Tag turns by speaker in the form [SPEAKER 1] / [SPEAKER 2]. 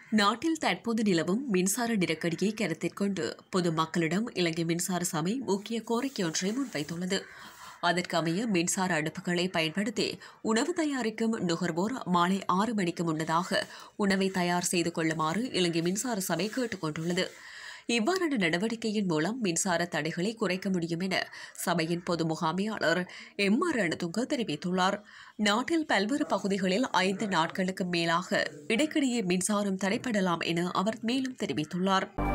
[SPEAKER 1] நாட்டில் தற்போது நிலவும் மின்சார நெருக்கடியை கருத்தில் கொண்டு பொதுமக்களிடம் இலங்கை மின்சார சபை முக்கிய கோரிக்கை ஒன்றை முன்வைத்துள்ளது அதற்கமைய மின்சார அடுப்புகளை பயன்படுத்தி உணவு தயாரிக்கும் நுகர்வோர் மாலை ஆறு மணிக்கு முன்னதாக உணவை தயார் செய்து கொள்ளுமாறு இலங்கை மின்சார சபை கேட்டுக் கொண்டுள்ளது இவ்வாறான நடவடிக்கையின் மூலம் மின்சார தடைகளை குறைக்க முடியும் என சபையின் பொது முகாமையாளர் எம் ஆர் ரணதுங்க தெரிவித்துள்ளார் நாட்டில் பல்வேறு பகுதிகளில் ஐந்து நாட்களுக்கு மேலாக இடைக்கிடையே மின்சாரம் தடைப்படலாம் என அவர் மேலும் தெரிவித்துள்ளார்